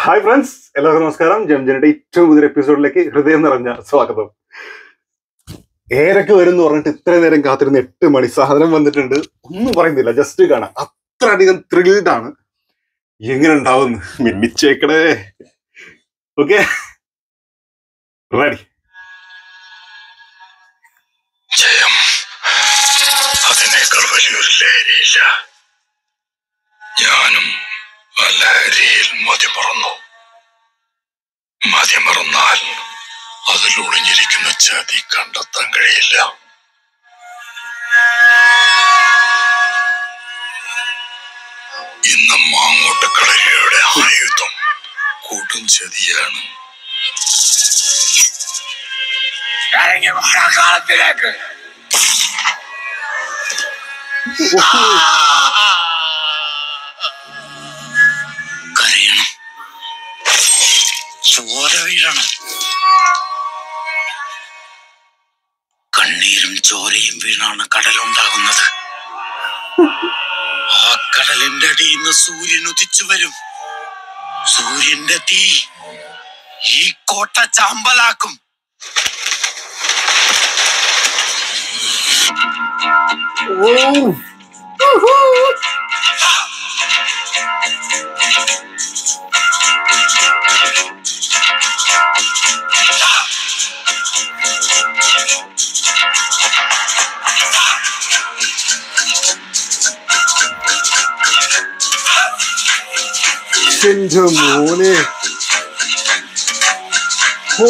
Hi friends എല്ലാവർക്കും നമസ്കാരം ജംജനയുടെ ഏറ്റവും പുതിയ എപ്പിസോഡിലേക്ക് ഹൃദയം നിറഞ്ഞ സ്വാഗതം ഏരൊക്കെ വരും എന്ന് പറഞ്ഞിട്ട് ഇത്രയും നേരം കാത്തിരുന്ന എട്ട് മണി സാധനം വന്നിട്ടുണ്ട് ഒന്നും പറയുന്നില്ല ജസ്റ്റ് കാണാം അത്ര അധികം ത്രില്ഡ് ആണ് എങ്ങനെ ഉണ്ടാവും മിന്നിച്ചേക്കടേ ഓക്കെ റെഡി ജയം അതിനേക്കാൾ വലിയൊരു ലഹരിയില്ല ഞാനും ആ ലഹരിയിൽ മതിമറന്നു മതിമറന്നാൽ അതിൽ ഒളിഞ്ഞിരിക്കുന്ന ചതി കണ്ടെത്താൻ കഴിയില്ല ഇന്ന് മാങ്ങോട്ട് കളരിയുടെ ആയുധം കൂട്ടും ചതിയാണ് ഇറങ്ങി വാടാ കാലത്തിലേക്ക് കരയണം ചോര വീഴണം കണ്ണീരും ചോരയും വീണാണ് കടലുണ്ടാകുന്നത് ആ കടലിന്റെ അടിയിൽ നിന്ന് സൂര്യൻ ഉദിച്ചു വരും സൂര്യന്റെ തീ ഈ കോട്ട ചാമ്പലാക്കും എന്റെ മോനെ ഓ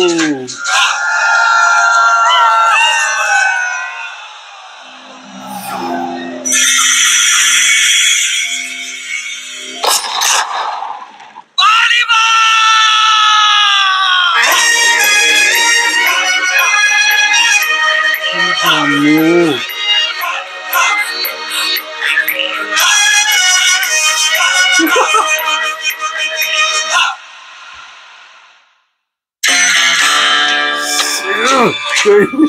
അമ്മോ. കഴിഞ്ഞു.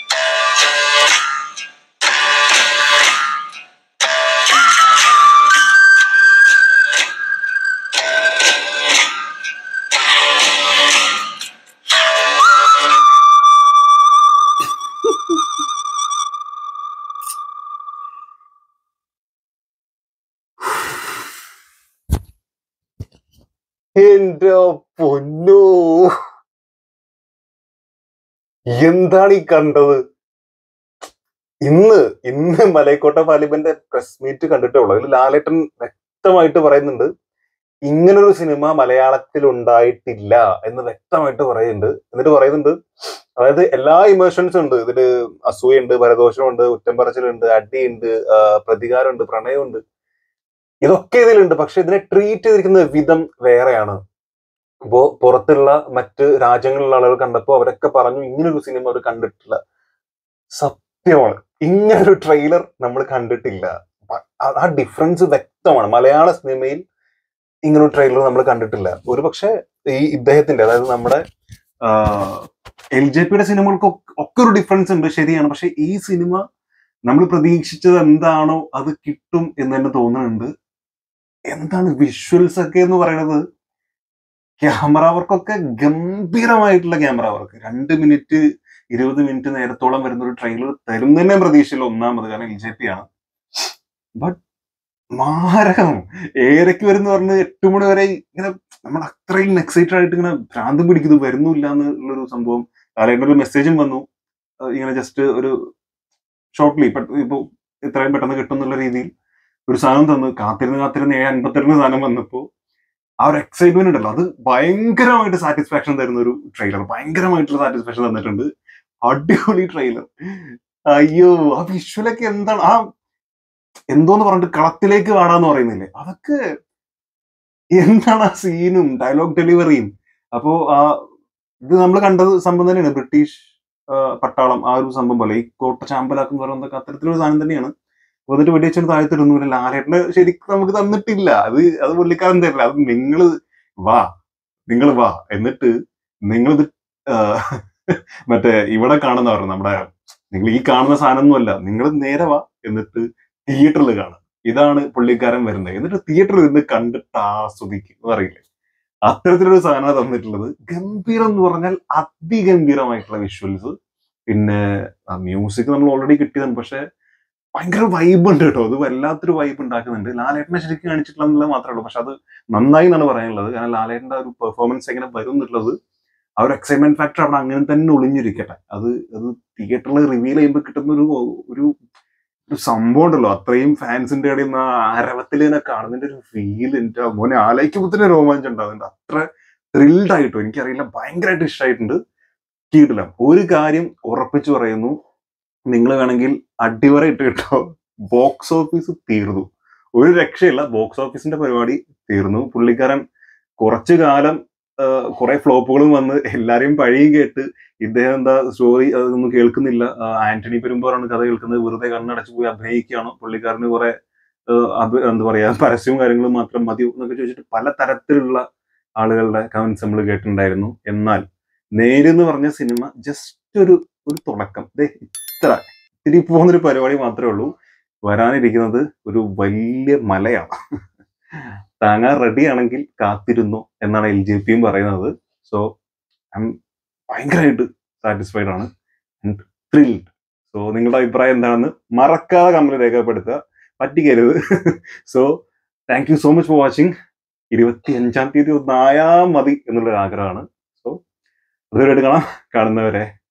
എന്റെ പൊന്നോ എന്താണ് ഈ കണ്ടത് ഇന്ന് ഇന്ന് മലയക്കോട്ട പാർലമെന്റ് പ്രസ് മീറ്റ് കണ്ടിട്ടേ ഉള്ളൂ അതിൽ ലാലേട്ടൻ വ്യക്തമായിട്ട് പറയുന്നുണ്ട് ഇങ്ങനൊരു സിനിമ മലയാളത്തിൽ ഉണ്ടായിട്ടില്ല എന്ന് വ്യക്തമായിട്ട് പറയുന്നുണ്ട് എന്നിട്ട് പറയുന്നുണ്ട് അതായത് എല്ലാ ഇമോഷൻസും ഉണ്ട് ഇതില് അസൂയുണ്ട് പരദോഷമുണ്ട് കുറ്റം പറച്ചിലുണ്ട് അടിയുണ്ട് ആ, പ്രതികാരമുണ്ട് പ്രണയമുണ്ട് ഇതൊക്കെ ഇതിലുണ്ട് പക്ഷെ ഇതിനെ ട്രീറ്റ് ചെയ്തിരിക്കുന്ന വിധം വേറെയാണ് ഇപ്പോ പുറത്തുള്ള മറ്റ് രാജ്യങ്ങളിലുള്ള ആളുകൾ കണ്ടപ്പോ അവരൊക്കെ പറഞ്ഞു ഇങ്ങനൊരു സിനിമ അവർ കണ്ടിട്ടില്ല സത്യമാണ് ഇങ്ങനൊരു ട്രെയിലർ നമ്മൾ കണ്ടിട്ടില്ല പ- ആ- ആ ഡിഫറൻസ് വ്യക്തമാണ് മലയാള സിനിമയിൽ ഇങ്ങനൊരു ട്രെയിലർ നമ്മൾ കണ്ടിട്ടില്ല ഒരു പക്ഷെ ഈ ഇദ്ദേഹത്തിന്റെ അതായത് നമ്മുടെ എൽ ജെ പിയുടെ സിനിമകൾക്ക് ഒക്കെ ഒരു ഡിഫറൻസ് ഉണ്ട് ശരിയാണ് പക്ഷെ ഈ സിനിമ നമ്മൾ പ്രതീക്ഷിച്ചത് എന്താണോ അത് കിട്ടും എന്ന് തന്നെ തോന്നുന്നുണ്ട് എന്താണ് വിഷ്വൽസ് ഒക്കെ എന്ന് പറയുന്നത് ക്യാമറ വർക്കൊക്കെ ഗംഭീരമായിട്ടുള്ള ക്യാമറ വർക്ക് രണ്ട് മിനിറ്റ് ഇരുപത് മിനിറ്റ് നേരത്തോളം വരുന്ന ഒരു ട്രെയിലർ തരും തന്നെ പ്രതീക്ഷയില്ല ഒന്നാമത് കാരണം എൽ ജെ പി ആണ് ബട്ട് മാരകം ഏരയ്ക്ക് വരുന്ന പറഞ്ഞ് എട്ട് മണി വരെ ഇങ്ങനെ നമ്മൾ അത്രയും എക്സൈറ്റഡ് ആയിട്ട് ഇങ്ങനെ ഭ്രാന്തം പിടിക്കുന്നത് വരുന്നില്ല എന്നുള്ളൊരു സംഭവം കാലഘട്ടത്തിൽ ഒരു മെസ്സേജും വന്നു അഹ് ഇങ്ങനെ ജസ്റ്റ് ഒരു ഷോർട്ട്ലി ഇപ്പൊ ഇത്രയും പെട്ടെന്ന് കിട്ടും എന്നുള്ള രീതിയിൽ ഒരു സാധനം തന്നു കാത്തിരുന്ന് കാത്തിരുന്ന് ഏഴ് അൻപത്തിരണ്ട് സാധനം വന്നപ്പോ ആ ഒരു എക്സൈറ്റ്മെന്റ് ഉണ്ടല്ലോ അത് ഭയങ്കരമായിട്ട് സാറ്റിസ്ഫാക്ഷൻ തരുന്ന ഒരു ട്രെയിലർ ഭയങ്കരമായിട്ടുള്ള സാറ്റിസ്ഫാക്ഷൻ തന്നിട്ടുണ്ട് അടിപൊളി ട്രെയിലർ അയ്യോ ആ വിഷ്വലൊക്കെ എന്താണ് ആ എന്തോന്ന് പറഞ്ഞിട്ട് കളത്തിലേക്ക് വാടാന്ന് പറയുന്നില്ലേ അതൊക്കെ എന്താണ് ആ സീനും ഡയലോഗ് ഡെലിവറിയും അപ്പോ ആ ഇത് നമ്മൾ കണ്ടത് സംഭവം തന്നെയാണ് ബ്രിട്ടീഷ് ആ, പട്ടാളം ആ ഒരു സംഭവം പോലെ ഈ കോട്ട ചാമ്പലാക്കെന്ന് പറയുന്നതൊക്കെ അത്തരത്തിലൊരു സാധനം തന്നെയാണ് വന്നിട്ട് വെടിവെച്ചിട്ട് താഴ്ത്തിടുന്നു ലാലേട്ടന് ശരിക്കും നമുക്ക് തന്നിട്ടില്ല അത് അത് പുള്ളിക്കാരൻ തരില്ല അത് നിങ്ങൾ വാ നിങ്ങൾ വാ എന്നിട്ട് നിങ്ങളിത് ആ, മറ്റേ ഇവിടെ കാണുന്ന പറഞ്ഞു നമ്മുടെ നിങ്ങൾ ഈ കാണുന്ന സാധനമൊന്നുമല്ല നിങ്ങൾ നേരെ വാ എന്നിട്ട് തിയേറ്ററിൽ കാണും ഇതാണ് പുള്ളിക്കാരൻ വരുന്നത് എന്നിട്ട് തിയേറ്ററിൽ ഇരുന്ന് കണ്ടിട്ട് ആസ്വദിക്കും എന്ന് അറിയില്ലേ അത്തരത്തിലൊരു സാധനമാണ് തന്നിട്ടുള്ളത് ഗംഭീരം എന്ന് പറഞ്ഞാൽ അതിഗംഭീരമായിട്ടുള്ള വിഷ്വൽസ് പിന്നെ മ്യൂസിക് നമ്മൾ ഓൾറെഡി കിട്ടിയതാണ് പക്ഷെ ഭയങ്കര വൈബ് ഉണ്ട് കേട്ടോ അത് വല്ലാത്തൊരു വൈബ് ഉണ്ടാക്കുന്നുണ്ട് ലാലേട്ടനെ ശരിക്കും കാണിച്ചിട്ടുള്ളത് മാത്രമേ ഉള്ളൂ പക്ഷെ അത് നന്നായി എന്നാണ് പറയാനുള്ളത് കാരണം ലാലേട്ടന്റെ ആ ഒരു പെർഫോമൻസ് എങ്ങനെ വരും എന്നുള്ളത് ആ ഒരു എക്സൈറ്റ്മെന്റ് ഫാക്ടർ അവിടെ അങ്ങനെ തന്നെ ഒളിഞ്ഞിരിക്കട്ടെ അത് അത് തിയേറ്ററിൽ റിവീൽ ചെയ്യുമ്പോൾ കിട്ടുന്ന ഒരു ഒരു ഒരു സംഭവം ഉണ്ടല്ലോ അത്രയും ഫാൻസിന്റെ ഇടയിൽ നിന്ന് ആരവത്തിൽ തന്നെ കാണുന്നതിന്റെ ഒരു ഫീൽ എന്റെ മോനെ ആലോചിക്കുമ്പോൾ തന്നെ രോമാഞ്ചം ഉണ്ടാകുന്നുണ്ട് അത്ര ത്രിൽഡ് ആയിട്ടോ എനിക്കറിയില്ല ഭയങ്കരമായിട്ട് ഇഷ്ടമായിട്ടുണ്ട് കീട്ടില്ല ഒരു കാര്യം ഉറപ്പിച്ചു പറയുന്നു നിങ്ങൾ വേണമെങ്കിൽ അടിവര ഇട്ട് കിട്ടോ ബോക്സ് ഓഫീസ് തീർന്നു ഒരു രക്ഷയില്ല ബോക്സ് ഓഫീസിന്റെ പരിപാടി തീർന്നു പുള്ളിക്കാരൻ കുറച്ചു കാലം കുറെ ഫ്ലോപ്പുകളും വന്ന് എല്ലാരെയും പഴിയും കേട്ട് ഇദ്ദേഹം എന്താ സ്റ്റോറി അതൊന്നും കേൾക്കുന്നില്ല ആ, ആന്റണി പെരുമ്പാറാണ് കഥ കേൾക്കുന്നത് വെറുതെ കണ്ണടച്ച് പോയി അഭിനയിക്കുകയാണോ പുള്ളിക്കാരന് കുറെ ഏഹ്, അഭി- എന്താ പറയാ പരസ്യവും കാര്യങ്ങളും മാത്രം മതി എന്നൊക്കെ ചോദിച്ചിട്ട് പല തരത്തിലുള്ള ആളുകളുടെ കമന്റ്സ് നമ്മൾ കേട്ടിട്ടുണ്ടായിരുന്നു എന്നാൽ നേരെന്ന് പറഞ്ഞ സിനിമ ജസ്റ്റ് ഒരു ഒരു തുടക്കം ദേ ഇത്ര ഇത്തിരി പോകുന്നൊരു പരിപാടി മാത്രമേ ഉള്ളൂ വരാനിരിക്കുന്നത് ഒരു വലിയ മലയാണ് താങ്ങാൻ റെഡി ആണെങ്കിൽ കാത്തിരുന്നു എന്നാണ് എൽ ജെ പിയും പറയുന്നത് സോ ഐ എം ഭയങ്കരമായിട്ട് സാറ്റിസ്ഫൈഡ് ആണ് ആൻഡ് ത്രിൽഡ് സോ നിങ്ങളുടെ അഭിപ്രായം എന്താണെന്ന് മറക്കാതെ കമന്റ് രേഖപ്പെടുത്തുക പറ്റിക്കരുത് so thank you so much for watching ഇരുപത്തി അഞ്ചാം തീയതി ഒന്നായാ മതി എന്നുള്ളൊരു ആഗ്രഹമാണ് സോ അതുവരെ കാണാം കാണുന്നവരെ